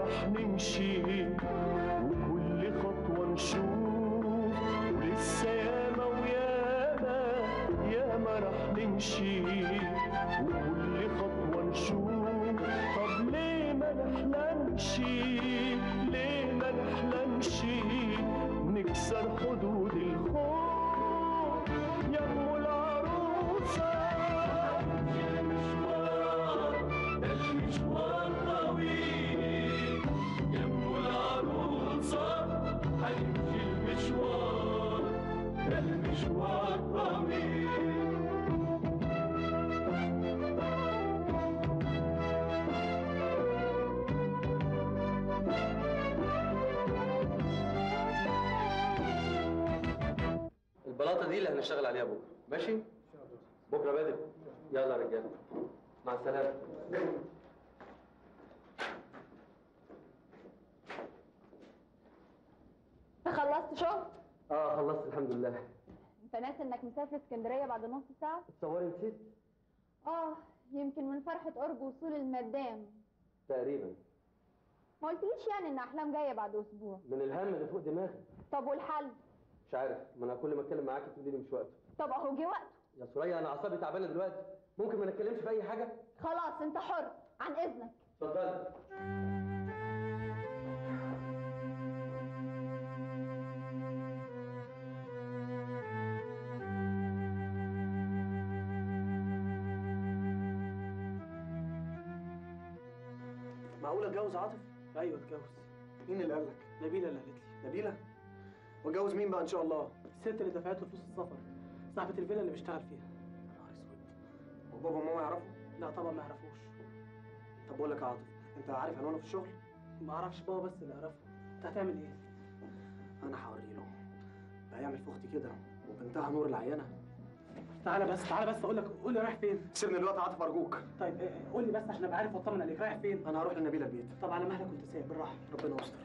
راح نمشي وكل خطوة نشوف ولسه ياما وياما ياما راح نمشي وكل خطوة نشوف طب ليه ما نحلمش ليه ما نحلمش نكسر حدود الخوف يا ام العروسه المشوار ده المشوار طويل يا ام العروسه هنمشي المشوار ده المشوار طويل البلاطه دي اللي هنشتغل عليها بكره ماشي بكره بدري يلا يا رجاله مع السلامه انت خلصت شغل اه خلصت الحمد لله انت ناسي انك مسافر اسكندريه بعد نص ساعه تصوري نسيت اه يمكن من فرحه قرب وصول المدام تقريبا ما قلتليش يعني ان احلام جايه بعد اسبوع من الهم اللي فوق دماغي طب والحل مش عارف ما انا كل ما اتكلم معاكي تقولي لي مش وقته طب اهو جه وقته يا سوريا انا اعصابي تعبانه دلوقتي ممكن ما نتكلمش في اي حاجه خلاص انت حر عن اذنك اتفضلي معقول اتجوز عاطف؟ ايوه اتجوز مين اللي قال لك؟ نبيله اللي قالت لي نبيلة؟ واتجوز مين بقى ان شاء الله؟ الست اللي دفعت له فلوس السفر صاحبه الفيلا اللي بيشتغل فيها يا نهار اسود وبابا وماما يعرفوا؟ لا طبعا ما يعرفوش طب بقول لك يا عاطف انت عارف عنوانه في الشغل؟ ما اعرفش بابا بس اللي يعرفه انت هتعمل ايه انا هوري له ده هيعمل في اختي كده وبنتها نور العيانه تعالى بس تعالى بس اقول لك قول لي رايح فين سيبني دلوقتي يا عاطف ارجوك طيب إيه، قول لي بس عشان ابقى عارف واطمن عليك رايح فين انا هروح لنبيلة البيت طب على مهلك كنت سايب بالراحه ربنا يستر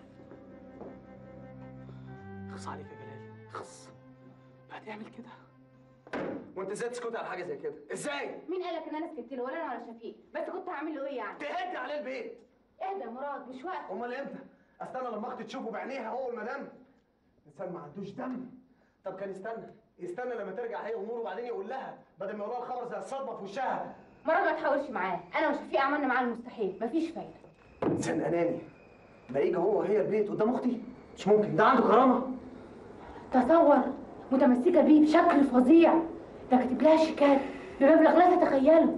خص عليك يا جلال خص بقى تعمل كده وانت ازاي تسكت على حاجه زي كده؟ ازاي؟ مين قالك ان انا سكت له ولا انا ولا شفيق بس كنت هعمل له ايه يعني تهدي عليه البيت اهدى يا مراد مش وقت امال امتى؟ استنى لما اختي تشوفه بعينيها هو والمدام انسان ما عندوش دم طب كان يستنى يستنى لما ترجع هي ونور وبعدين يقول لها بدل ما يقول لها الخبر زي الصدمه في وشها مراد ما تحاولش معاه انا وشفيق عملنا معاه المستحيل مفيش فايده انسان اناني ما يجي هو وهي البيت قدام اختي مش ممكن ده عنده كرامه تصور متمسكه بيه بشكل فظيع ده كاتب لها شيكات بمبلغ لا تتخيله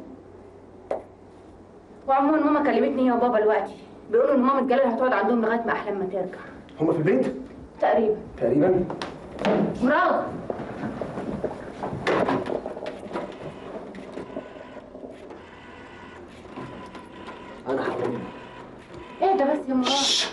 وعموما ماما كلمتني هي وبابا دلوقتي بيقولوا ان ماما جلال هتقعد عندهم لغايه ما احلام ما ترجع هما في البيت تقريبا تقريبا مراد انا هقول اهدى بس يا مراد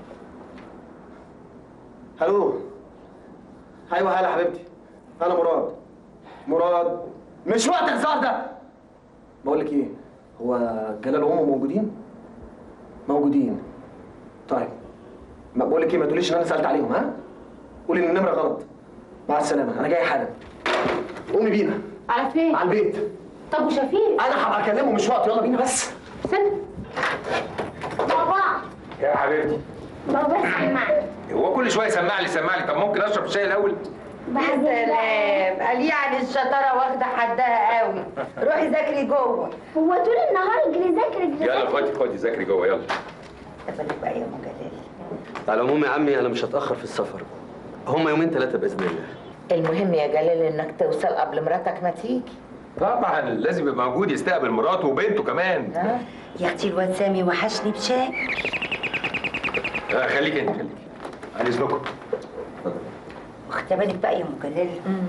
الو ايوه هلا حبيبتي انا مراد مراد مش وقت الهزار ده بقول لك ايه هو جلال وامه موجودين موجودين طيب ما بقول لك ايه ما تقوليش ان انا سالت عليهم ها قولي ان النمره غلط مع السلامه انا جاي حالا قومي بينا على فين على البيت طب وشفيق انا هبقى اكلمه مش وقت يلا بينا بس استنى بابا يا حبيبتي بابا اسمع هو كل شويه سمع لي سمع لي طب ممكن اشرب الشاي الاول سلام قال يعني الشطاره واخده حدها قوي روحي ذاكري جوه هو طول النهار اجري ذاكر اجري يلا خدي خدي ذاكري جوه يلا بالك بقى يا ام جلال على العموم يا عمي انا مش هتاخر في السفر هما يومين ثلاثه باذن الله المهم يا جلال انك توصل قبل مراتك ما تيجي طبعا لازم يبقى موجود يستقبل مراته وبنته كمان ها يا اختي الواد سامي وحشني بشكل آه خليك انت خليك عن اذنكم واخده بالك بقى يا ام جلال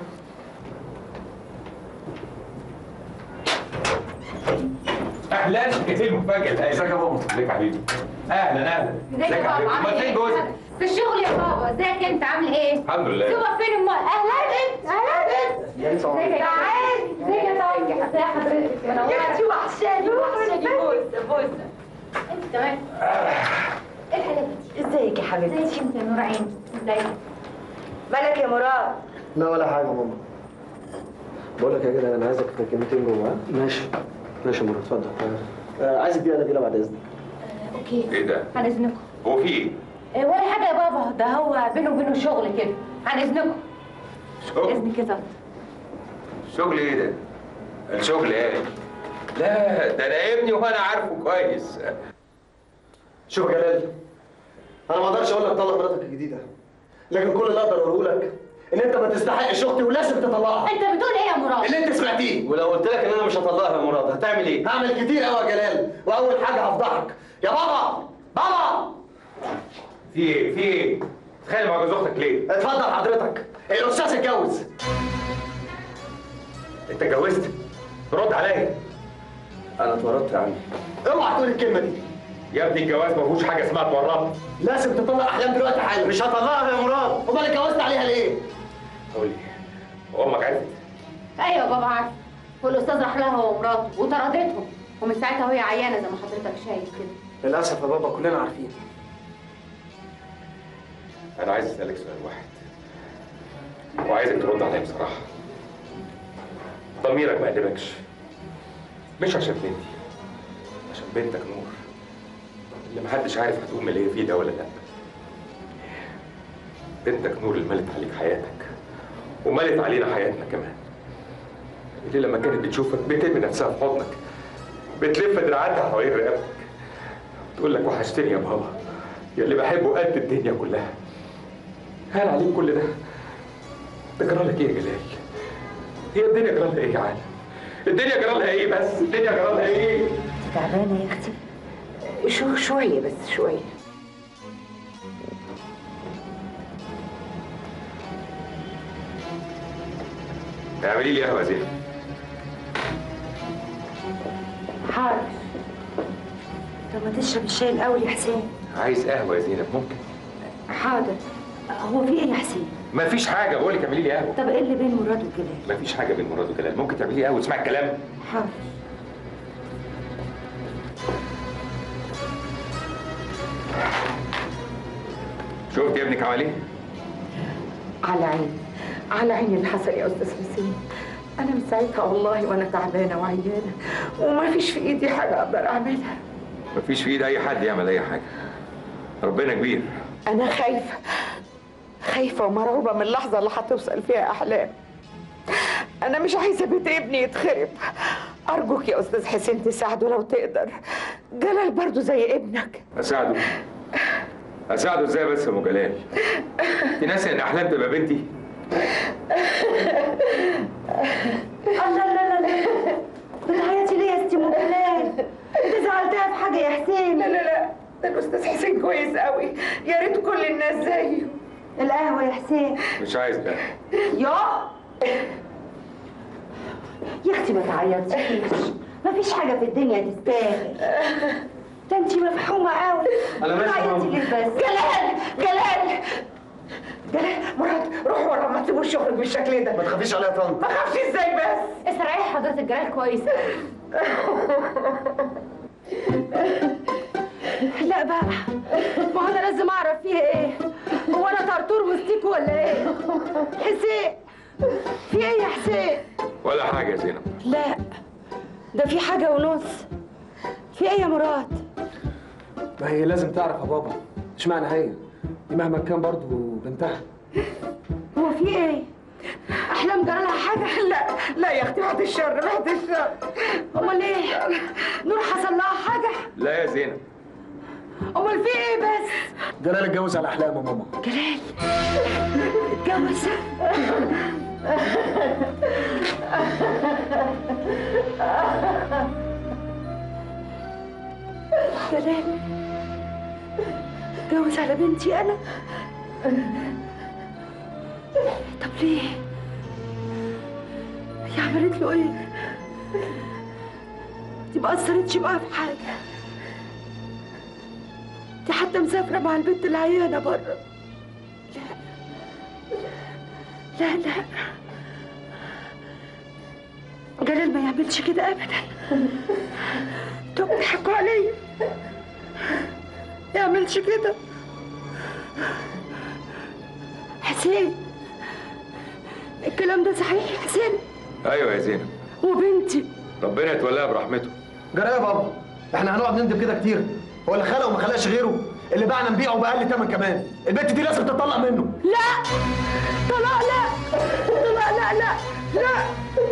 اهلا ايه المفاجاه ازيك يا بابا ازيك يا حبيبي اهلا اهلا ازيك يا بابا حبيبي عامل امال فين ايه؟ جوزك في الشغل يا بابا ازيك انت عامل ايه؟ الحمد لله سوبر فين امال؟ اهلا انت اهلا انت يا انت ازيك يا تعالي ازيك يا طارق ازي حضرتك منورة يا اختي وحشاني وحشاني بوسه بوسه انت كمان ايه الحلاوه دي؟ ازيك يا حبيبتي ازيك انت يا نور عيني ازيك؟ مالك يا مراد لا ولا حاجه يا ماما بقول لك يا جدع انا عايزك في كلمتين جوه ها؟ ماشي ماشي يا مراد اتفضل آه، عايز دقيقه نبيله بعد اذنك اوكي ايه ده عن اذنكم هو في ايه؟ إيه ولا حاجه يا بابا ده هو بينه وبينه شغل كده عن اذنكم شغل اذن كده شغل ايه ده؟ الشغل ايه؟ لا ده انا ابني وانا عارفه كويس شوف يا جلال انا ما اقدرش اقول لك طلق مراتك الجديده لكن كل اللي اقدر اقوله لك ان انت ما تستحقش اختي ولازم تطلقها انت بتقول ايه يا مراد اللي انت سمعتيه ولو قلت لك ان انا مش هطلقها يا مراد هتعمل ايه؟ هعمل كتير قوي يا جلال واول حاجه هفضحك يا بابا بابا في ايه؟ في ايه؟ تخيل مع جوز اختك ليه؟ اتفضل حضرتك الاستاذ اتجوز انت اتجوزت؟ رد عليا انا اتورطت يا عم اوعى تقول الكلمه دي يا ابني الجواز ما فيهوش حاجه اسمها اتورطت لازم تطلق احلام دلوقتي حالا مش هطلقها يا مراد امال اتجوزت عليها ليه قول لي امك عرفت؟ ايوه يا بابا عارف والاستاذ راح لها هو ومراته وطردتهم ومن ساعتها وهي عيانه زي ما حضرتك شايف كده للاسف يا بابا كلنا عارفين انا عايز اسالك سؤال واحد وعايزك ترد عليا بصراحه ضميرك ما قلبكش مش عشان بنتي عشان بنتك نور اللي محدش عارف هتقوم اللي هي فيه ده ولا لا بنتك نور اللي ملت عليك حياتك وملت علينا حياتنا كمان اللي لما كانت بتشوفك بترمي نفسها في حضنك بتلف دراعاتها حوالين رقبتك تقول لك وحشتني يا بابا يا اللي بحبه قد الدنيا كلها هان عليك كل ده ده جرى لك ايه يا جلال هي الدنيا جرى لها ايه يا عالم الدنيا جرى لها ايه بس الدنيا جرى لها ايه تعبانه يا اختي شو شويه بس شويه اعملي لي قهوه زينب حاضر طب ما تشرب الشاي الاول يا حسين عايز قهوه يا زينب ممكن حاضر هو في ايه يا حسين ما فيش حاجه بقول لك اعملي لي قهوه طب ايه اللي بين مراد وجلال ما فيش حاجه بين مراد وجلال ممكن تعملي لي قهوه تسمع الكلام حاضر شفت يا ابنك عمل ايه على عيني على عيني اللي حصل يا استاذ حسين انا من ساعتها والله وانا تعبانه وعيانه وما فيش في ايدي حاجه اقدر اعملها ما فيش في ايد اي حد يعمل اي حاجه ربنا كبير انا خايفه خايفه ومرعوبه من اللحظه اللي هتوصل فيها احلام انا مش عايزه بيت ابني يتخرب ارجوك يا استاذ حسين تساعده لو تقدر جلال برضو زي ابنك اساعده اساعده ازاي بس يا ام جلال في ناس ان احلام تبقى بنتي الله لا لا لا بتعيطي ليه يا ستي ام جلال انت زعلتها في حاجه يا حسين لا لا لا ده الاستاذ حسين كويس قوي يا ريت كل الناس زيه القهوه يا حسين مش عايز ده يا يا اختي ما تعيطيش مفيش حاجه في الدنيا تستاهل ده انت مفحومه قوي أنا ماشي يا بتعيطي ماما. ليه بس جلال جلال جلال مراد روح ورا ما تسيبوش يخرج بالشكل ده ما تخافيش عليها يا طنط ما خافش ازاي بس استريح حضرتك جلال كويس لا بقى ما هو انا لازم اعرف فيها ايه هو انا طرطور وستيك ولا ايه حسين في ايه يا حسين ولا حاجه يا زينب لا ده في حاجه ونص في ايه يا مراد ما هي لازم تعرف يا بابا اشمعنى هي دي مهما كان برضو بنتها هو في ايه احلام جرى لها حاجه لا لا يا اختي بعد الشر بعد الشر امال ايه نور حصل لها حاجه لا يا زينب امال في ايه بس جلال اتجوز على احلام يا ماما جلال اتجوز جلال اتجوز على بنتي انا طب ليه هي عملت له ايه دي ما اثرتش معاه في حاجه دي حتى مسافره مع البنت العيانه بره لا لا جلال ما يعملش كده ابدا دول بيضحكوا عليا ما يعملش كده حسين الكلام ده صحيح يا حسين ايوه يا زينب وبنتي ربنا يتولاها برحمته جرى يا بابا احنا هنقعد نندب كده كتير هو اللي خلقه وما خلقش غيره اللي بعنا نبيعه باقل ثمن كمان البنت دي لازم تطلق منه لا طلاق لا طلاق لا لا لا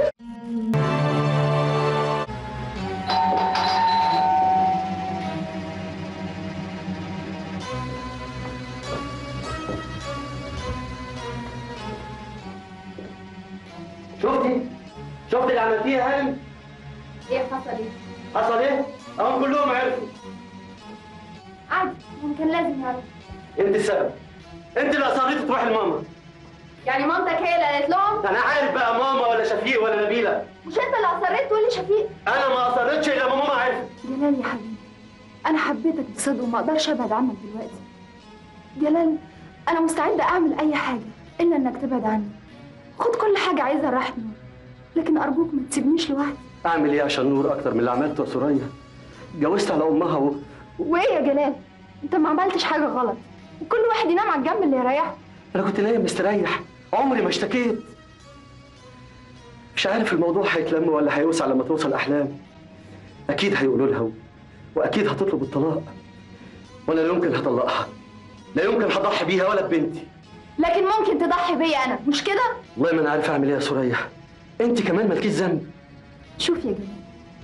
شفتي؟ شفتي اللي عملتيه يا هانم؟ ايه حصل ايه؟ حصل ايه؟ اهم كلهم عرفوا عادي ممكن لازم يعرف انت السبب انت اللي اصريتي تروحي لماما يعني مامتك هي اللي قالت لهم انا عارف بقى ماما ولا شفيق ولا نبيله مش انت اللي اصريت تقول لي شفيق انا ما اصرتش الا لما ماما عرفت جلال يا حبيبي انا حبيتك بصدق وما اقدرش ابعد عنك دلوقتي جلال انا مستعده اعمل اي حاجه الا انك تبعد عني خد كل حاجه عايزها راحت نور لكن ارجوك ما تسيبنيش لوحدي اعمل ايه عشان نور اكتر من اللي عملته يا سوريا اتجوزت على امها و... وايه يا جلال انت ما عملتش حاجه غلط وكل واحد ينام على الجنب اللي يريحه انا كنت نايم مستريح عمري ما اشتكيت مش عارف الموضوع هيتلم ولا هيوسع لما توصل احلام اكيد هيقولوا لها و- واكيد هتطلب الطلاق وانا لا يمكن هطلقها لا يمكن هضحي بيها ولا ببنتي لكن ممكن تضحي بيا انا مش كده والله ما انا عارف اعمل ايه يا سوريا انت كمان مالكيش ذنب شوف يا جميل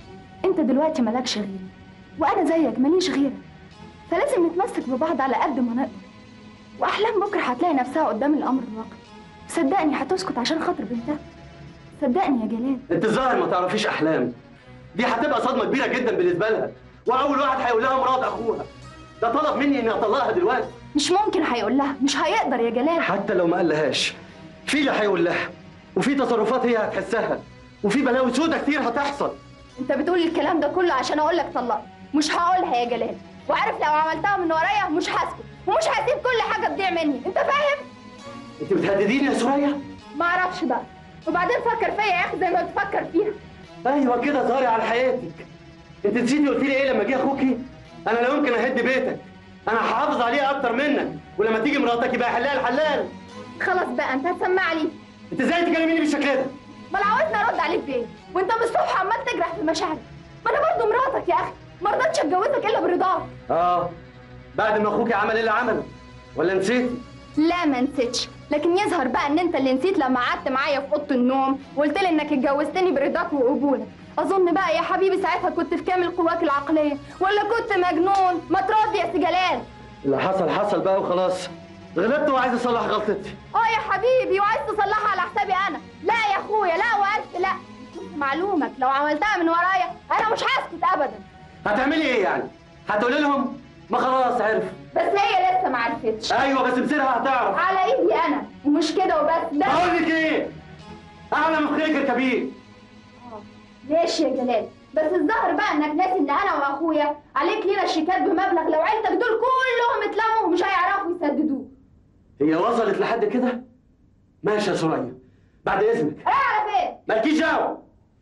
انت دلوقتي مالكش غيري وانا زيك ماليش غيرك فلازم نتمسك ببعض على قد ما نقدر واحلام بكره هتلاقي نفسها قدام الامر الواقع صدقني هتسكت عشان خاطر بنتها صدقني يا جلال انت الظاهر ما تعرفيش احلام دي هتبقى صدمه كبيره جدا بالنسبه لها واول واحد هيقول لها مراد اخوها ده طلب مني اني اطلقها دلوقتي مش ممكن هيقول لها مش هيقدر يا جلال حتى لو ما قالهاش في اللي هيقول لها وفي تصرفات هي هتحسها وفي بلاوي سودة كتير هتحصل انت بتقول الكلام ده كله عشان اقول لك طلقني مش هقولها يا جلال وعارف لو عملتها من ورايا مش هسكت ومش هسيب كل حاجه تضيع مني انت فاهم انت بتهدديني يا سوريا ما اعرفش بقى وبعدين فكر فيا يا اخي زي ما بتفكر فيها ايوه كده ظهري على حياتك انت نسيتي قلت لي ايه لما جه اخوكي انا لا يمكن اهد بيتك انا هحافظ عليه اكتر منك ولما تيجي مراتك يبقى حلال حلال خلاص بقى انت هتسمع لي انت ازاي تكلميني بالشكل ده ما انا عاوزني ارد عليك بايه وانت من الصبح عمال تجرح في مشاعري ما انا برضه مراتك يا اخي ما رضيتش اتجوزك الا برضاك اه بعد ما اخوكي عمل اللي عمله ولا نسيتي لا ما نسيتش لكن يظهر بقى ان انت اللي نسيت لما قعدت معايا في اوضه النوم وقلت لي انك اتجوزتني برضاك وقبولك اظن بقى يا حبيبي ساعتها كنت في كامل قواك العقليه ولا كنت مجنون ما ترد يا سي جلال اللي حصل حصل بقى وخلاص غلطت وعايز اصلح غلطتي اه يا حبيبي وعايز تصلحها على حسابي انا لا يا اخويا لا والف لا بس معلومك لو عملتها من ورايا انا مش هسكت ابدا هتعملي ايه يعني هتقولي لهم ما خلاص عرف بس هي لسه ما عرفتش ايوه بس مصيرها هتعرف على ايدي انا ومش كده وبس ده بقول لك ايه اعلى من خيرك الكبير ماشي يا جلال بس الظاهر بقى انك ناسي ان انا واخويا عليك لينا شيكات بمبلغ لو عيلتك دول كلهم اتلموا ومش هيعرفوا يسددوه هي وصلت لحد كده ماشي يا سوريا بعد اذنك اعرف ايه مالكيش دعوه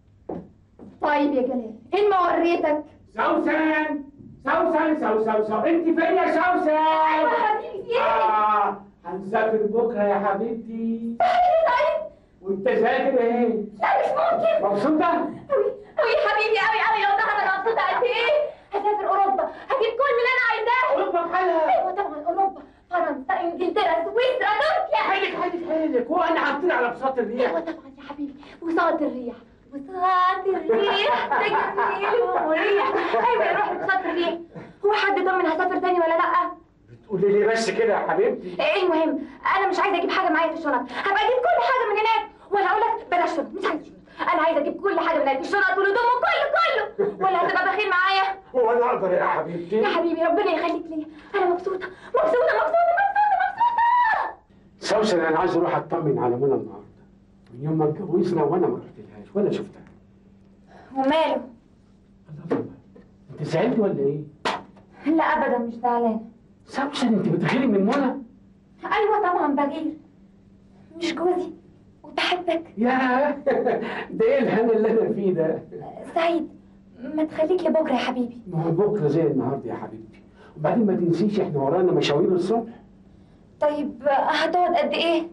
طيب يا جلال ان ما وريتك سوسن سوسن سو سو سو انت فين يا سوسن ايوه حبيبي في ايه آه هنسافر بكره يا حبيبتي طيب والتذاكر ايه لا مش ممكن مبسوطه قوي قوي يا حبيبي قوي قوي لو ده انا مبسوطه قد ايه هسافر اوروبا هجيب كل اللي انا عايزاه اوروبا بحالها ايوه طبعا اوروبا فرنسا انجلترا سويسرا تركيا حيلك حيلك حيلك هو انا حاطين على بساط الريح ايوه طبعا يا حبيبي وصوت الريح وصوت الريح ده جميل ومريح ايوه يا روحي وصوت الريح هو حد ضمن هسافر تاني ولا لا؟ بتقولي لي بس كده يا حبيبتي ايه المهم انا مش عايزه اجيب حاجه معايا في الشنط هبقى اجيب كل حاجه من هناك ولا اقول لك بلاش شنط مش عايزه شنط انا عايزه اجيب كل حاجه من هناك الشنط والهدوم وكله كله ولا هتبقى بخيل معايا هو انا اقدر يا حبيبتي يا حبيبي ربنا يخليك ليا انا مبسوطه مبسوطه مبسوطه مبسوطه مبسوطه سوسن انا عايز اروح اطمن على منى النهارده من يوم ما اتجوزنا وانا ما رحتلهاش ولا شفتها وماله الله الله انت زعلت ولا ايه؟ لا ابدا مش زعلانه سوسن انت بتغيري من منى؟ ايوه طبعا بغير مش جوزي وبحبك يا ده ايه الهنا اللي انا فيه ده؟ سعيد ما تخليك لبكره يا حبيبي ما هو بكره زي النهارده يا حبيبتي وبعدين ما تنسيش احنا ورانا مشاوير الصبح طيب هتقعد قد ايه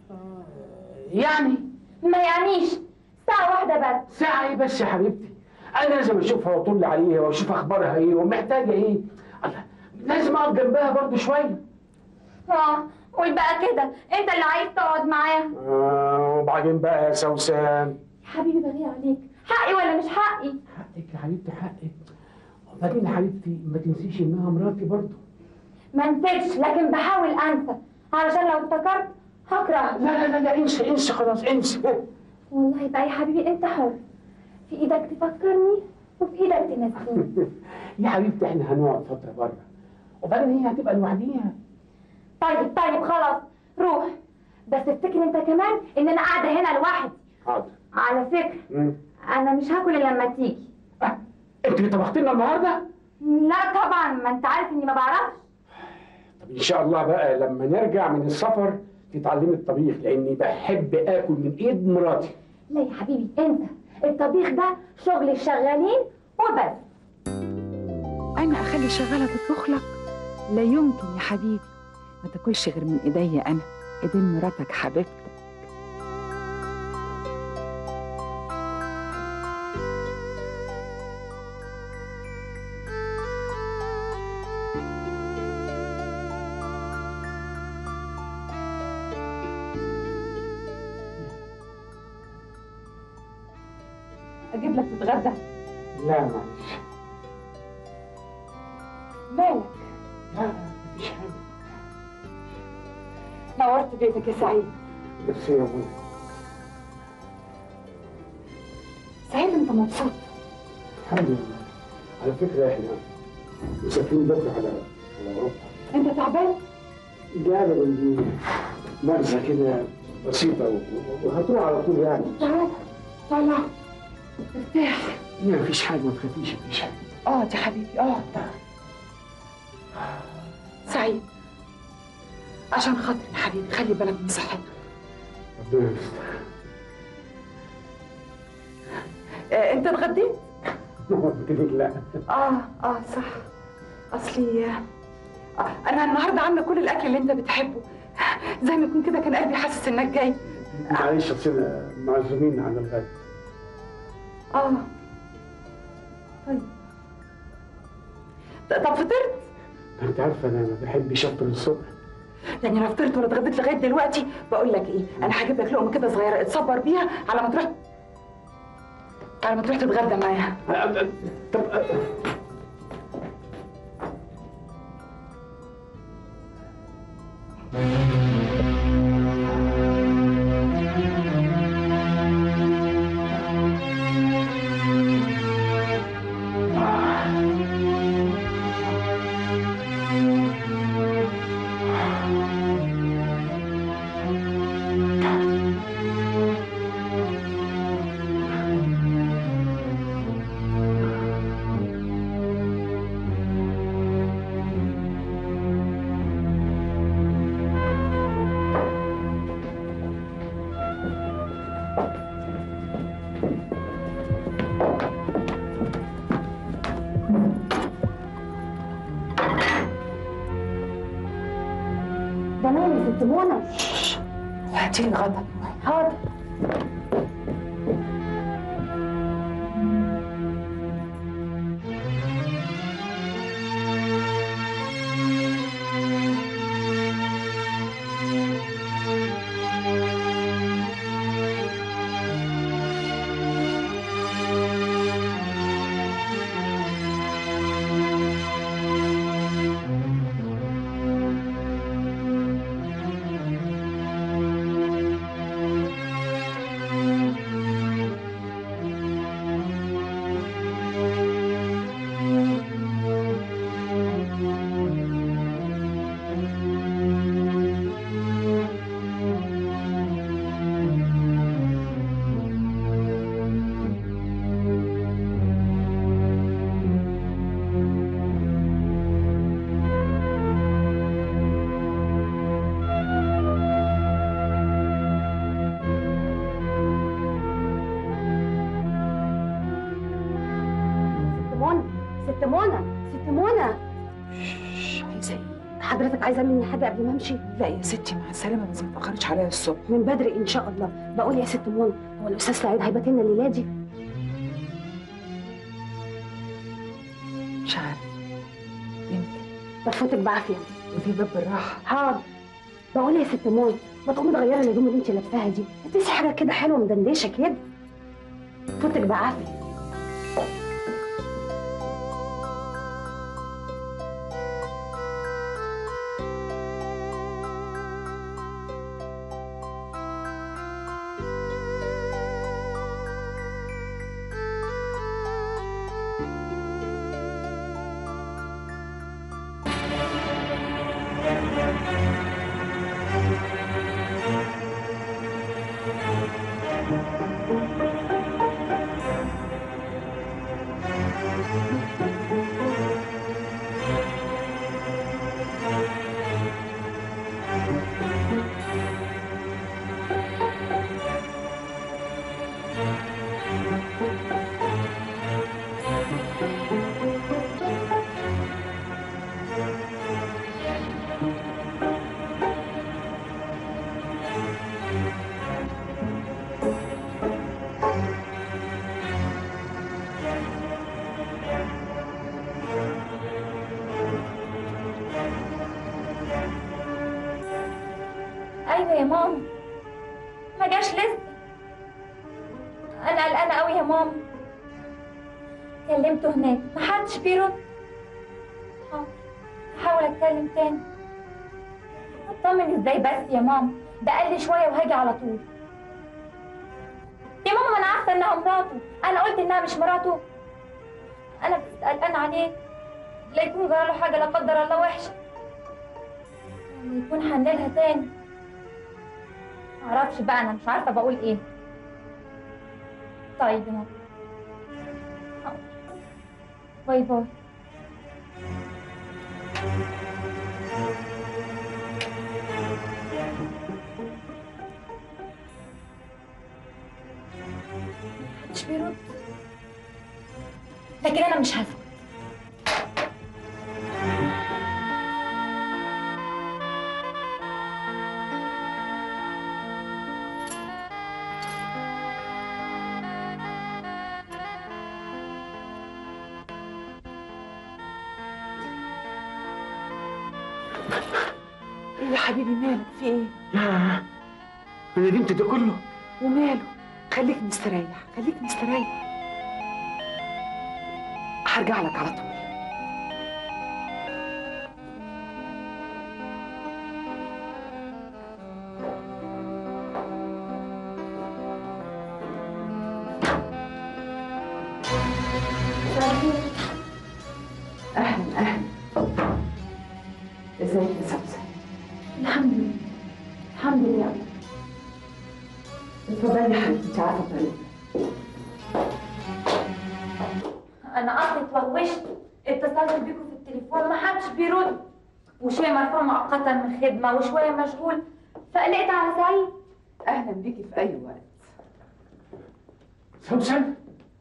يعني ما يعنيش ساعه واحده بس ساعة ايه بس يا حبيبتي؟ أنا لازم أشوفها وأطل عليها وأشوف أخبارها إيه ومحتاجة إيه؟ الله لازم اقف جنبها برضه شويه اه قول بقى كده انت اللي عايز تقعد معاها آه وبعدين بقى يا سوسن حبيبي بغير عليك حقي ولا مش حقي حقك يا حبيبتي حقك وبعدين يا حبيبتي ما تنسيش انها مراتي برضه ما نسيتش لكن بحاول انسى علشان لو افتكرت هكره لا لا لا لا انسى انسى خلاص انسى والله بقى يا حبيبي انت حر في ايدك تفكرني وفي ايدك تنسيني يا حبيبتي احنا هنقعد فتره بره وبعدين هي هتبقى لوحديها طيب طيب خلاص روح بس افتكر انت كمان ان انا قاعده هنا لوحدي حاضر على فكره مم. انا مش هاكل الا لما تيجي آه. انت اللي طبختي لنا النهارده لا طبعا ما انت عارف اني ما بعرفش طب ان شاء الله بقى لما نرجع من السفر تتعلمي الطبيخ لاني بحب اكل من ايد مراتي لا يا حبيبي انت الطبيخ ده شغل الشغالين وبس انا اخلي شغاله تطبخ لك لا يمكن يا حبيبي ما تاكلش غير من ايديا انا ايدين مراتك حبيبتك اجيب لك تتغدى لا معلش مالك لا مفيش حاجه نورت بيتك يا سعيد بس يا ابوي سعيد انت مبسوط الحمد لله على فكره احنا مسافرين بكره على على اوروبا انت تعبان لا ابدا دي مغزى كده بسيطه و- وهتروح على طول يعني تعال طلع ارتاح لا مفيش حاجه ما تخافيش مفيش حاجه اقعد يا حبيبي اقعد سعيد عشان خاطري يا حبيبي خلي بالك من صحتك ربنا يستر آه، انت اتغديت؟ قلت لك لا اه اه صح اصلي آه انا النهارده عامله كل الاكل اللي انت بتحبه زي ما يكون كده كان قلبي حاسس انك جاي معلش اصل معزومين على الغد اه طيب ط- طب فطرت؟ ما انت عارفه انا ما بحبش افطر الصبح يعني انا فطرت ولا اتغديت لغايه دلوقتي بقول لك ايه انا هجيب لك لقمه كده صغيره اتصبر بيها على ما تروح على ما تروح تتغدى معايا طب ده مالي ست منى هاتي لي غدا حاضر ست منى ست منى ست منى عايزه ايه؟ حضرتك عايزه مني حاجه قبل ما امشي لا يا ستي مع السلامه بس ما تاخرش عليا الصبح من بدري ان شاء الله بقول يا ست منى هو الاستاذ سعيد هيبات لنا الليله دي مش عارف يمكن طب فوتك بعافيه وتبقى بالراحه حاضر بقول يا ست موي ما تقومي تغيري الهدوم اللي انت لابساها دي البسي حاجه كده حلوه مدندشه كده فوتك بعافيه ايوه يا ماما ما جاش لسه انا قلقانه قوي يا ماما كلمته هناك ما حدش بيرد حاضر هحاول اتكلم تاني اطمن ازاي بس يا ماما ده قال لي شويه وهاجي على طول يا ماما ما انا عارفه انها مراته انا قلت انها مش مراته انا بس قلقانه عليه لا يكون جراله حاجه لا قدر الله وحشه ولا يكون حنلها تاني معرفش بقى انا مش عارفه بقول ايه طيب يا ماما حاضر. باي باي محدش بيرد لكن انا مش هسكت ايه يا حبيبي مالك في ايه يا انا ندمت ده كله وماله خليك مستريح خليك مستريح هرجع لك على طول اهلا اهلا ازيك يا سمسم الحمد لله الحمد لله اتفضلي يا حبيبتي انت عارفه الطريق انا اصلا اتوغوشت اتصلت بيكم في التليفون ما حدش بيرد وشويه مرفوع مؤقتا من خدمه وشويه مشغول فقلقت على سعيد اهلا بيكي في اي وقت سوسن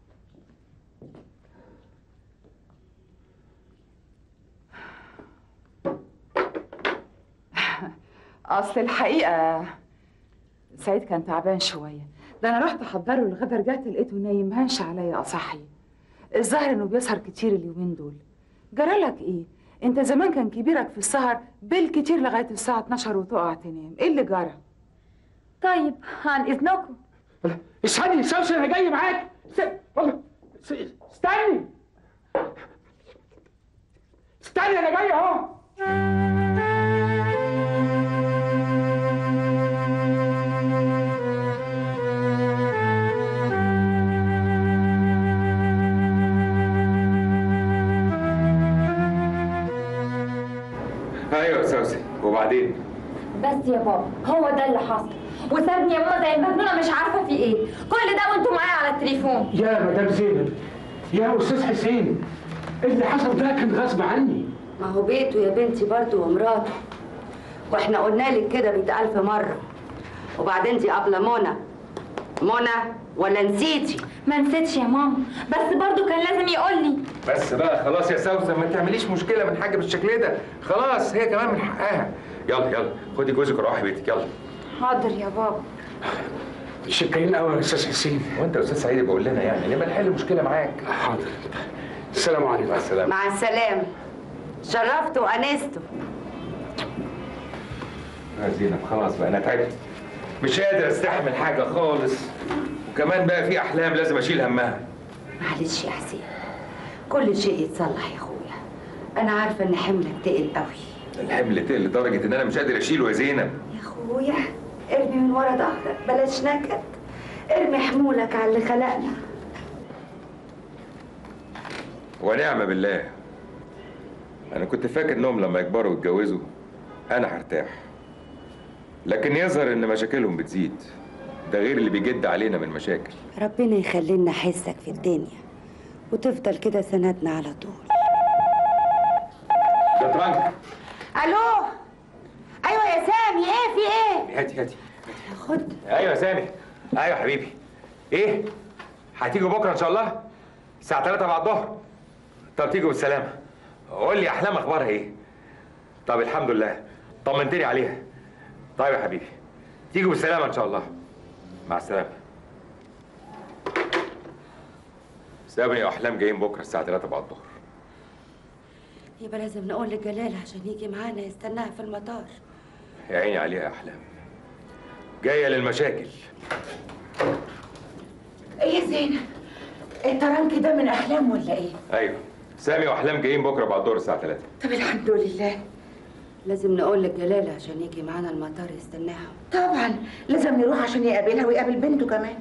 اصل الحقيقه سعيد كان تعبان شويه ده انا رحت احضره الغدا رجعت لقيته نايم هنش عليا اصحي الظاهر انه بيسهر كتير اليومين دول جرالك ايه انت زمان كان كبيرك في السهر بالكتير لغايه الساعه 12 وتقع تنام ايه اللي جرى طيب عن اذنكم استني سوسن انا جاي معاك س- والله س- استني استني انا جاي اهو ايوه يا سوسن وبعدين بس يا بابا هو ده اللي حصل وسابني يا ماما زي المجنونه مش عارفه في ايه كل ده وانتوا معايا على التليفون يا مدام زينب يا استاذ حسين اللي حصل ده كان غصب عني ما هو بيته يا بنتي برضه ومراته واحنا قلنا لك كده مئة ألف مرة وبعدين دي قبل منى منى ولا نسيتي؟ ما نسيتش يا ماما بس برضو كان لازم يقول لي بس بقى خلاص يا سوسن ما تعمليش مشكله من حاجه بالشكل ده خلاص هي كمان من حقها يلا يلا خدي جوزك وروحي بيتك يلا حاضر يا بابا شكرين قوي يا استاذ حسين وانت يا استاذ سعيد بقول لنا يعني نبقى نحل المشكله معاك حاضر السلام عليكم مع السلامه مع السلامة شرفته وانسته يا زينب خلاص بقى انا تعبت مش قادر استحمل حاجه خالص وكمان بقى في احلام لازم اشيل همها معلش يا حسين كل شيء يتصلح يا اخويا انا عارفه ان حملك تقل قوي الحمل تقل لدرجه ان انا مش قادر اشيله يا زينب يا اخويا ارمي من ورا ظهرك بلاش نكد ارمي حمولك على اللي خلقنا ونعم بالله انا كنت فاكر انهم لما يكبروا ويتجوزوا انا هرتاح لكن يظهر ان مشاكلهم بتزيد ده غير اللي بيجد علينا من مشاكل ربنا يخلي لنا حسك في الدنيا وتفضل كده سندنا على طول ده ترانك الو ايوه يا سامي ايه في ايه هاتي هاتي خد ايوه يا سامي ايوه حبيبي ايه هتيجوا بكره ان شاء الله الساعه 3 بعد الظهر طب تيجوا بالسلامه قول لي احلام اخبارها ايه طب الحمد لله طمنتني عليها طيب يا حبيبي تيجوا بالسلامه ان شاء الله مع السلامه سامي واحلام جايين بكره الساعه 3 بعد الظهر يبقى لازم نقول لجلال عشان يجي معانا يستناها في المطار يا عيني عليها يا احلام جايه للمشاكل ايه يا زينب الترنك ده من احلام ولا ايه ايوه سامي واحلام جايين بكره بعد الظهر الساعه 3 طب الحمد لله لازم نقول لجلال عشان يجي معانا المطار يستناها طبعا لازم نروح عشان يقابلها ويقابل بنته كمان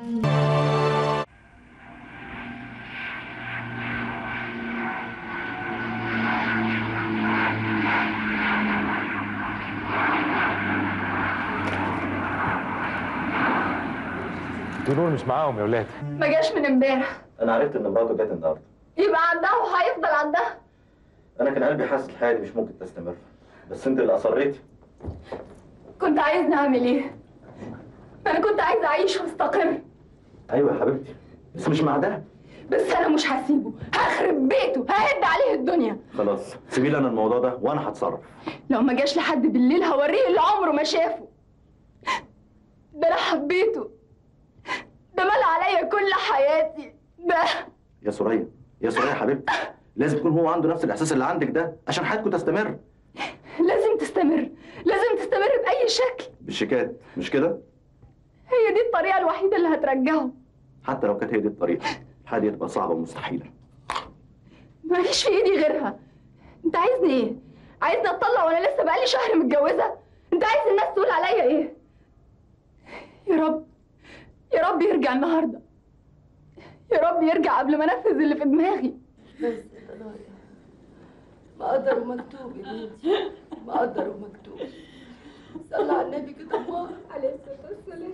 دول مش معاهم يا ولاد ما جاش من امبارح انا عرفت ان مراته جت النهارده يبقى عندها وهيفضل عندها انا كان قلبي حاسس الحياه دي مش ممكن تستمر بس انت اللي اصريتي كنت عايزني اعمل ايه انا كنت عايزه اعيش واستقر ايوه يا حبيبتي بس مش مع ده بس انا مش هسيبه هخرب بيته ههد عليه الدنيا خلاص سيبي لي انا الموضوع ده وانا هتصرف لو ما جاش لحد بالليل هوريه اللي عمره ما شافه ده انا حبيته ده مال عليا كل حياتي ده يا سوريا يا سوريا حبيبتي لازم يكون هو عنده نفس الاحساس اللي عندك ده عشان حياتكم تستمر لازم تستمر لازم تستمر بأي شكل بالشيكات مش كده هي دي الطريقة الوحيدة اللي هترجعه حتى لو كانت هي دي الطريقه الحياه دي هتبقى صعبه ومستحيله ماليش في ايدي غيرها انت عايزني ايه عايزني اتطلق وانا لسه بقالي شهر متجوزة انت عايز الناس تقول عليا ايه يا رب يا رب يرجع النهارده يا رب يرجع قبل ما انفذ اللي في دماغي بس يا ضنايا مقدر ومكتوب يا بنتي مقدر ومكتوب صلى على النبي كده الله عليه الصلاه والسلام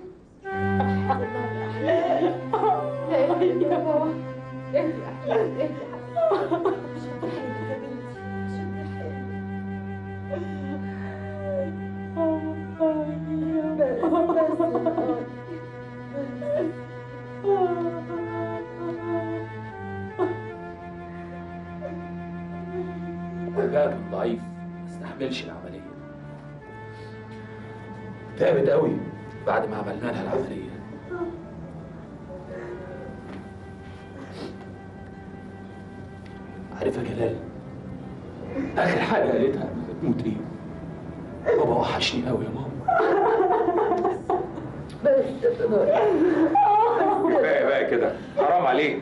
لا اله الا الله اهدي يا احلام اهدي يا حبيبتي شدي حيلك يا بنتي شدي حيلك بس بس يا ضنايا وجهها كان ضعيف ما استحملش العملية تعبت قوي بعد ما عملنا لها العملية عارف يا جلال آخر حاجة قالتها قبل ما تموت إيه؟ بابا وحشني قوي يا ماما بس يا ضنايا بقى بقى كده حرام عليك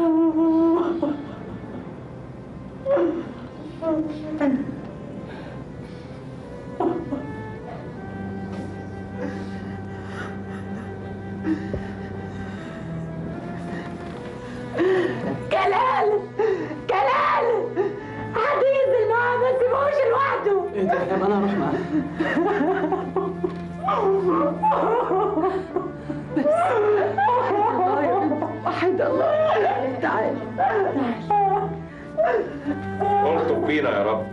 جلال جلال حد ينزل معاه ما تسيبوش لوحده ايه ده طب انا اروح معاها وحد الله تعال الطف بينا يا رب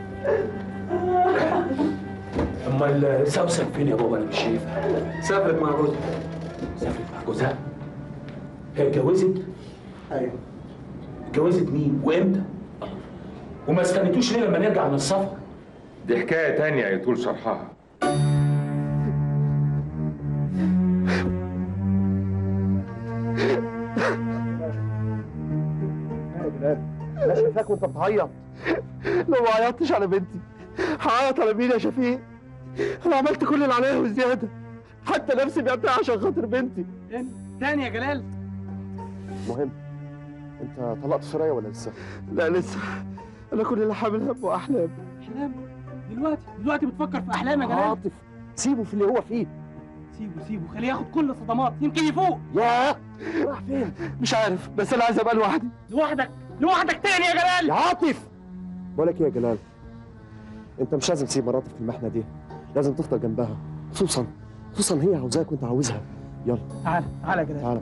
امال سوسن فين يا بابا انا مش شايفها سافرت مع جوزها سافرت مع جوزها هي اتجوزت ايوه اتجوزت مين وامتى وما استنيتوش ليه لما نرجع من السفر دي حكايه تانية يطول شرحها ماشي فاكر مالك وانت بتعيط لو ما عيطتش على بنتي هعيط على مين يا شفيق انا عملت كل اللي عليا وزياده حتى نفسي بعتها عشان خاطر بنتي تاني يا جلال مهم انت طلقت سرايا ولا لسه؟ لا لسه انا كل اللي حامل هم واحلام احلام دلوقتي دلوقتي بتفكر في احلام يا جلال عاطف سيبه في اللي هو فيه سيبه سيبه خليه ياخد كل الصدمات يمكن يفوق ياه راح فين؟ مش عارف بس انا عايز ابقى لوحدي لوحدك لوحدك تاني يا جلال يا عاطف بقول لك ايه يا جلال انت مش لازم تسيب مراتك في المحنه دي لازم تفضل جنبها خصوصا خصوصا هي عاوزاك وانت عاوزها يلا تعال تعال يا جلال تعالى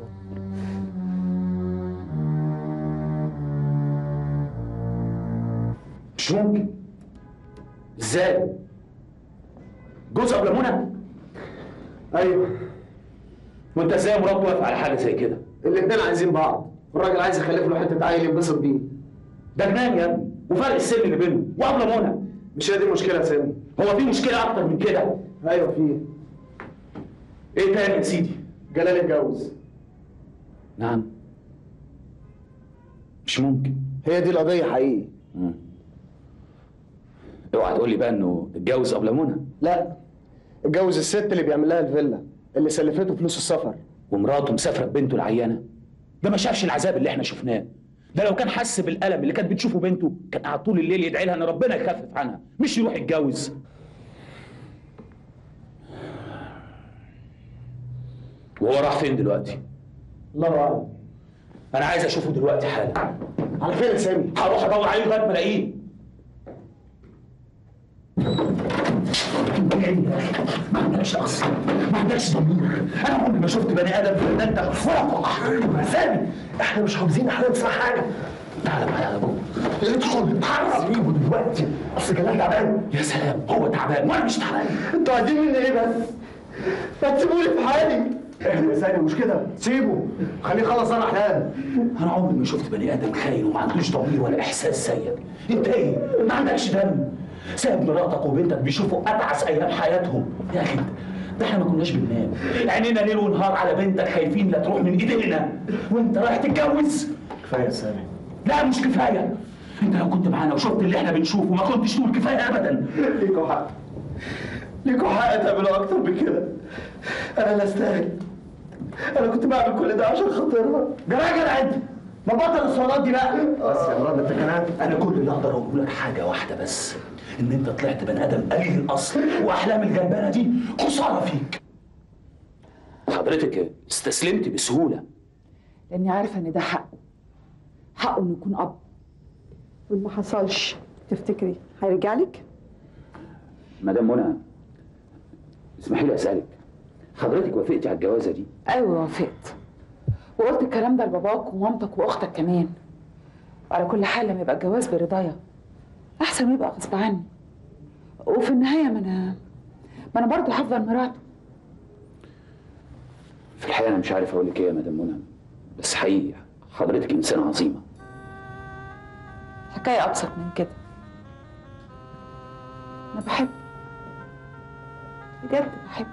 مش ممكن ازاي جوز قبل منى ايوه وانت ازاي يا مراد واقف على حاجه زي كده الاتنين عايزين بعض والراجل عايز يخلف له حته عيل ينبسط بيه ده جنان يا ابني وفرق السن اللي بينهم وقبل منى مش هي دي المشكله يا سامي هو في مشكله اكتر من كده ايوه في ايه تاني يا سيدي جلال اتجوز نعم مش ممكن هي دي القضيه حقيقي مم. اوعى تقول لي بقى انه اتجوز قبل منى لا اتجوز الست اللي بيعمل لها الفيلا اللي سلفته فلوس السفر ومراته مسافره ببنته العيانه ده ما شافش العذاب اللي احنا شفناه ده لو كان حس بالالم اللي كانت بتشوفه بنته كان قاعد طول الليل يدعي لها ان ربنا يخفف عنها مش يروح يتجوز وهو راح فين دلوقتي الله اعلم انا عايز اشوفه دلوقتي حالا على فين يا سامي هروح ادور عليه لغايه ما الاقيه ما عندكش اصل ما عندكش ضمير انا عمري ما شفت بني ادم ده انت ولا سامي احنا مش عاوزين احنا نسمع حاجه تعالى معايا يا ابو ادخل اتحرك سيبه دلوقتي اصل جلال تعبان يا سلام هو تعبان وانا مش تعبان انتوا عايزين مني ايه بس؟ ما تسيبوني في حالي اهدى يا سامي مش كده سيبه خليه يخلص انا احلام انا عمري ما شفت بني ادم خاين وما عندوش ضمير ولا احساس زيك انت ايه ما عندكش دم ساب مراتك وبنتك بيشوفوا اتعس ايام حياتهم يا اخي ده احنا ما كناش بننام عينينا ليل ونهار على بنتك خايفين لا تروح من ايدينا وانت رايح تتجوز كفايه يا سامي لا مش كفايه انت لو كنت معانا وشفت اللي احنا بنشوفه ما كنتش تقول كفايه ابدا ليكوا حق ليكوا حق تعملوا اكتر من كده انا لا استاهل انا كنت بعمل كل ده عشان خاطرها جراجل انت ما بطل الصولات دي بقى بس يا مراد انت كمان انا كل اللي اقدر اقوله لك حاجه واحده بس ان انت طلعت بني ادم قليل الاصل واحلام الجنبانه دي خساره فيك حضرتك استسلمت بسهوله لاني عارفه ان ده حقه حقه انه يكون اب واللي ما حصلش تفتكري هيرجع لك؟ مدام منى اسمحي لي اسالك حضرتك وافقتي على الجوازه دي ايوه وافقت وقلت الكلام ده لباباك ومامتك واختك كمان وعلى كل حال لما يبقى الجواز برضايا احسن ما يبقى غصب عني وفي النهايه ما انا ما انا برضه هفضل مراته في الحقيقه انا مش عارف اقول لك ايه يا مدام منى بس حقيقي حضرتك انسانه عظيمه حكايه ابسط من كده انا بحب بجد بحب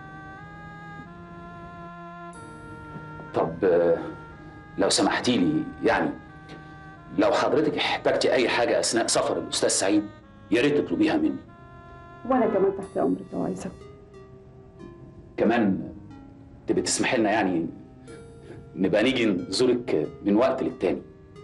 طب آه، لو سمحتي لي يعني لو حضرتك احتجتي اي حاجه اثناء سفر الاستاذ سعيد يا ريت تطلبيها مني وانا كمان تحت امرك لو عايزه كمان تبقى تسمحي لنا يعني نبقى نيجي نزورك من وقت للتاني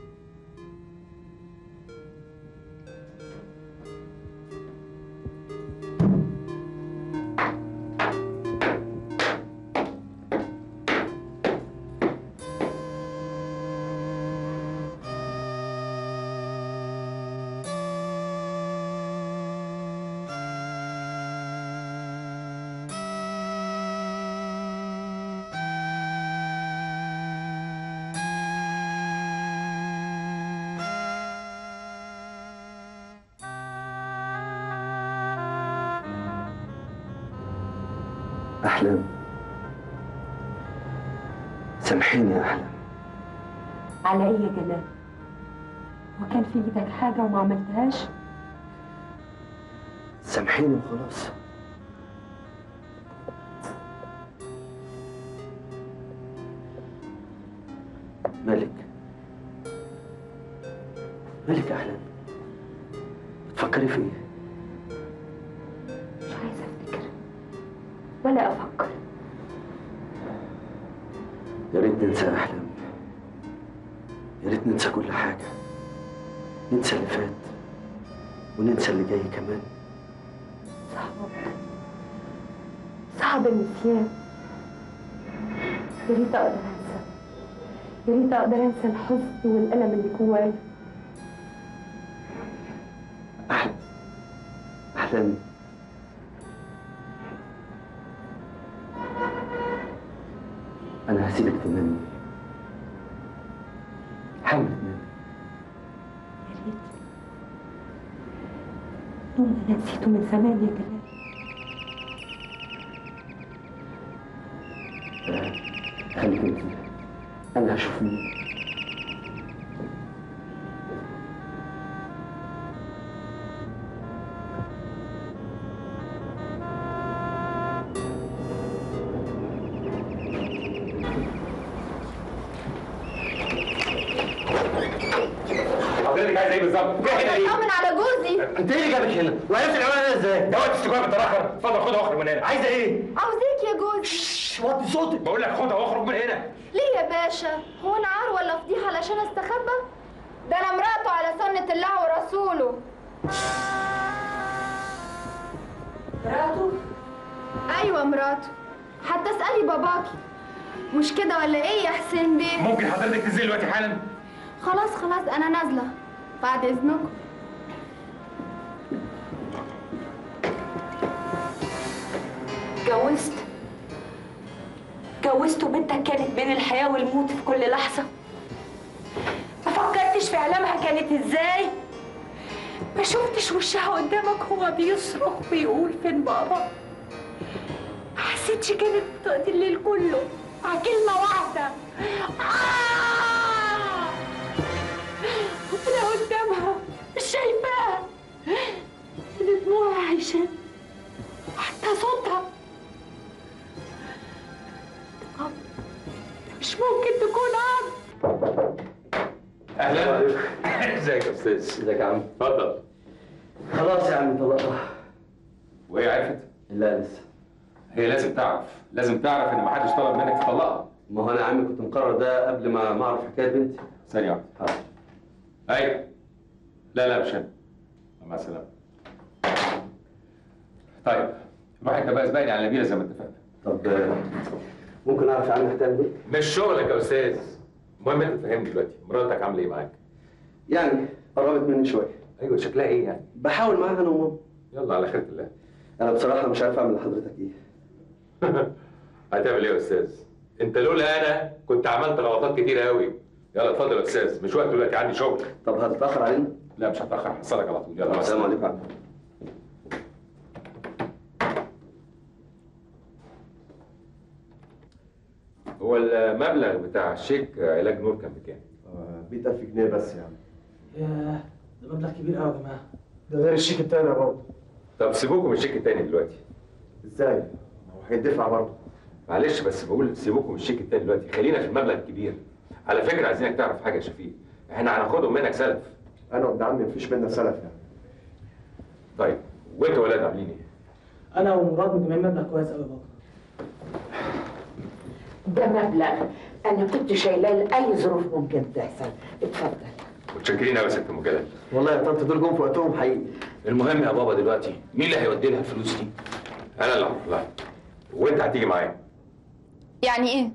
احلام سامحيني يا احلام على ايه يا جلال وكان في ايدك حاجه وما عملتهاش سامحيني وخلاص مالك مالك يا ولا افكر يا ريت ننسى احلام يا ريت ننسى كل حاجه ننسى اللي فات وننسى اللي جاي كمان صعب صعب النسيان يا ريت اقدر انسى يا ريت اقدر انسى الحزن والالم اللي جوايا احلم احلام انا هسيبك تنامي حاول تنامي نوم انا نسيته من زمان يا جلال خليك انت انا هشوف مين حضرتك عايز ايه بالظبط؟ جاي هنا ليه؟ اطمن على جوزي انت ايه اللي جابك هنا؟ وعرفت العنوان هنا ازاي؟ ده وقت استجواب متاخر اتفضل خدها واخرج من هنا عايزه ايه؟ عاوزيك يا جوزي وطي صوتك بقول لك خدها واخرج من هنا ليه يا باشا هو انا عار ولا فضيحه علشان استخبى ده انا مراته على سنه الله ورسوله مراته ايوه مراته حتى اسالي باباكي مش كده ولا ايه يا حسين بيه ممكن حضرتك تنزلي دلوقتي حالا خلاص خلاص انا نازله بعد اذنكم اتجوزت اتجوزت وبنتك كانت بين الحياة والموت في كل لحظة ما فكرتش في إعلامها كانت ازاي ما شفتش وشها قدامك هو بيصرخ ويقول فين بابا ما حسيتش كانت بتقضي الليل كله مع كلمة واحدة آه! وأنا قدامها مش شايفاها دموعها عايشة حتى صوتها طب مش ممكن تكون عم اهلا ازيك يا استاذ ازيك يا عم اتفضل خلاص يا عم طلقها وهي عرفت؟ لا لسه هي لازم تعرف لازم تعرف ان محدش طلب منك تطلقها ما هو انا يا عم كنت مقرر ده قبل ما ما اعرف حكايه بنتي ثانية واحدة حاضر ايوه لا لا مش انا مع السلامة طيب روح انت بقى اسبقني على النبيلة زي ما اتفقنا طب آه، ممكن اعرف يا عم هتعمل ايه؟ مش شغلك يا استاذ المهم انت تفهمني دلوقتي مراتك عامله ايه معاك؟ يعني قربت مني شويه ايوه شكلها ايه يعني؟ بحاول معاها انا وماما يلا على خيرة الله انا بصراحه مش عارف اعمل لحضرتك ايه هتعمل ايه يا استاذ؟ انت لولا انا كنت عملت غلطات كتير قوي يلا اتفضل يا استاذ مش وقت دلوقتي عندي شغل طب هتتاخر علينا؟ لا مش هتاخر هحصلك على طول يلا مع السلام السلامة. عليكم يا عم هو المبلغ بتاع الشيك علاج نور كان بكام؟ 100000 جنيه بس يعني ياه ده مبلغ كبير قوي يا جماعه ده غير الشيك التاني برضه طب سيبوكم من الشيك التاني دلوقتي ازاي؟ ما هو هيدفع برضه معلش بس بقول سيبوكم من الشيك التاني دلوقتي خلينا في المبلغ الكبير على فكره عايزينك تعرف حاجه يا شفيق احنا هناخدهم منك سلف انا وابن عمي مفيش بينا سلف يعني طيب وانتوا ولاد عاملين ايه؟ انا ومراد مجمعين مبلغ كويس قوي يا بابا ده مبلغ انا كنت شايلاه لاي ظروف ممكن تحصل اتفضل متشكرين قوي يا ست ام جلال والله يا طنط دول جم في وقتهم حقيقي المهم يا بابا دلوقتي مين اللي هيودي لها الفلوس دي؟ انا اللي هروح لها وانت هتيجي معايا يعني ايه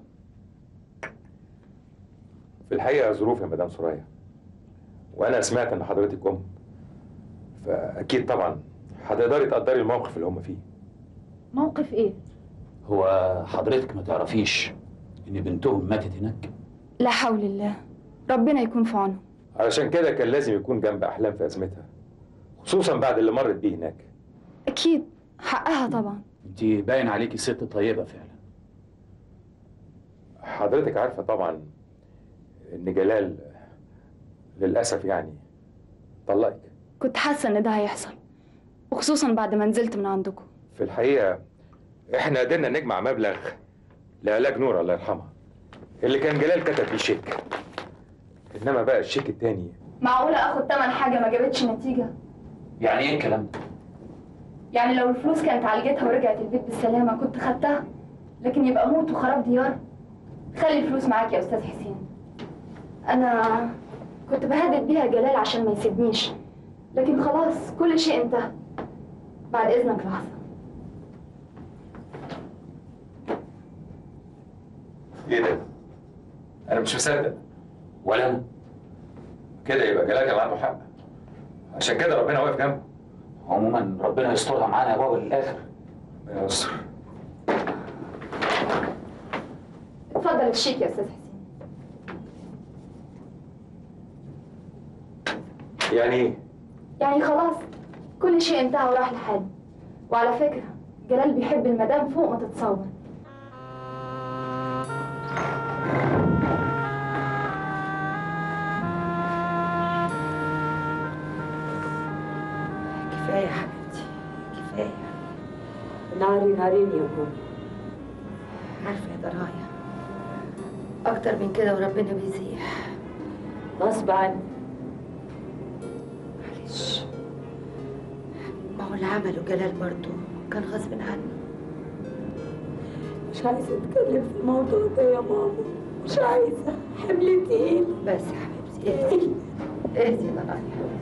في الحقيقه ظروف يا مدام سوريا وانا سمعت ان حضرتك ام فاكيد طبعا هتقدري تقدري الموقف اللي هم فيه موقف ايه هو حضرتك ما تعرفيش ان بنتهم ماتت هناك؟ لا حول الله ربنا يكون في عونه علشان كده كان لازم يكون جنب احلام في ازمتها خصوصا بعد اللي مرت بيه هناك اكيد حقها طبعا انت باين عليكي ست طيبه فعلا حضرتك عارفه طبعا ان جلال للاسف يعني طلقك كنت حاسه ان ده هيحصل وخصوصا بعد ما نزلت من عندكم في الحقيقه احنا قدرنا نجمع مبلغ لعلاج نور الله يرحمها اللي كان جلال كتب بيه شيك انما بقى الشيك التاني معقوله اخد تمن حاجه ما جابتش نتيجه يعني ايه الكلام ده؟ يعني لو الفلوس كانت عالجتها ورجعت البيت بالسلامة كنت خدتها لكن يبقى موت وخراب ديار خلي الفلوس معاك يا أستاذ حسين أنا كنت بهدد بيها جلال عشان ما يسيبنيش لكن خلاص كل شيء انتهى بعد إذنك لحظة ايه ده؟ انا مش مصدق ولا انا كده يبقى جلال كان عنده حق عشان كده ربنا واقف جنبه عموما ربنا يسترها معانا يا بابا للاخر ربنا يستر اتفضل الشيك يا أستاذ حسين يعني ايه؟ يعني خلاص كل شيء انتهى وراح لحاله وعلى فكرة جلال بيحب المدام فوق ما تتصور كفاية يا حبيبتي كفاية ناري نارين يا ماما عارفة يا درايا أكتر من كده وربنا بيزيح غصب عني معلش ما هو اللي عمله جلال برضه كان غصب عنه مش عايزة أتكلم في الموضوع ده يا ماما مش عايزة حمل تقيل بس يا حبيبتي اهدي اهدي يا درايا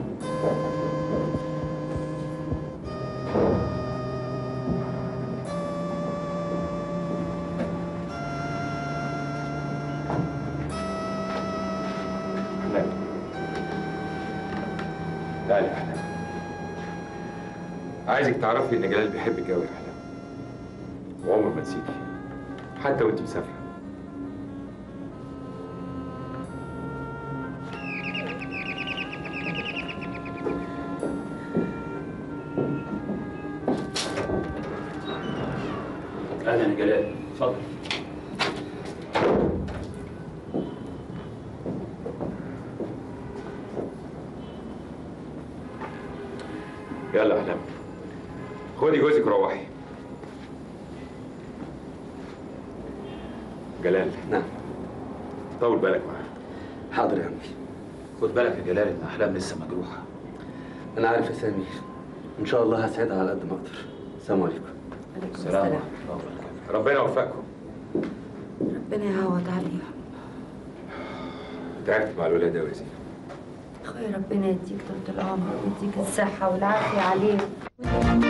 احلام تعالي يا احلام عايزك تعرفي ان جلال بيحبك قوي يا احلام وعمر ما نسيكي حتى وانت مسافره اهلا يا جلال اتفضل يلا يا احلام خدي جوزك وروحي جلال نعم طول بالك معاه حاضر يا عمي خد بالك يا جلال ان احلام لسه مجروحه انا عارف يا سامي ان شاء الله هسعدها على قد ما اقدر السلام عليكم عليكم سلام السلام ربنا يوفقكم ربنا يعوض عليها تعبت مع الولاد قوي يا زينب اخويا ربنا يديك طول العمر ويديك الصحة والعافية عليك